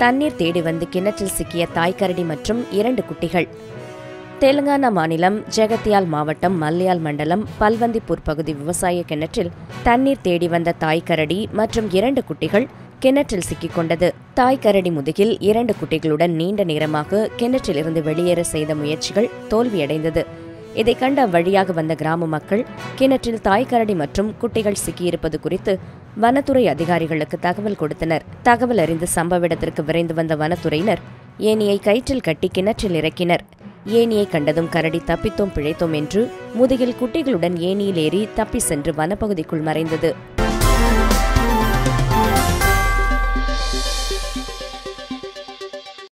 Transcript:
தண்ணீர் தேடி வந்து கிணற்றில் சிக்கிய தாய்க்கரடி மற்றும் இரண்டு குட்டிகள் தெலுங்கானா மாநிலம் ஜெகத்தியால் மாவட்டம் மல்லையால் மண்டலம் பல்வந்திப்பூர் பகுதி விவசாய கிணற்றில் தண்ணீர் தேடி வந்த தாய்க்கரடி மற்றும் இரண்டு குட்டிகள் கிணற்றில் சிக்கிக் கொண்டது தாய்க்கரடி முதுகில் இரண்டு குட்டிகளுடன் நீண்ட நேரமாக கிணற்றிலிருந்து வெளியேற செய்த முயற்சிகள் தோல்வியடைந்தது இதை கண்ட அவ்வழியாக வந்த கிராம மக்கள் கிணற்றில் தாய்க்கரடி மற்றும் குட்டிகள் சிக்கியிருப்பது குறித்து வனத்துறை அதிகாரிகளுக்கு தகவல் கொடுத்தனர் தகவல் அறிந்து சம்பவ இடத்திற்கு விரைந்து வந்த வனத்துறையினர் ஏனியை கயிற்றில் கட்டி கிணற்றில் இறக்கினர் ஏனியை கண்டதும் கரடி தப்பித்தோம் பிழைத்தோம் என்று முதுகில் குட்டிகளுடன் ஏனியில் ஏறி தப்பி சென்று வனப்பகுதிக்குள் மறைந்தது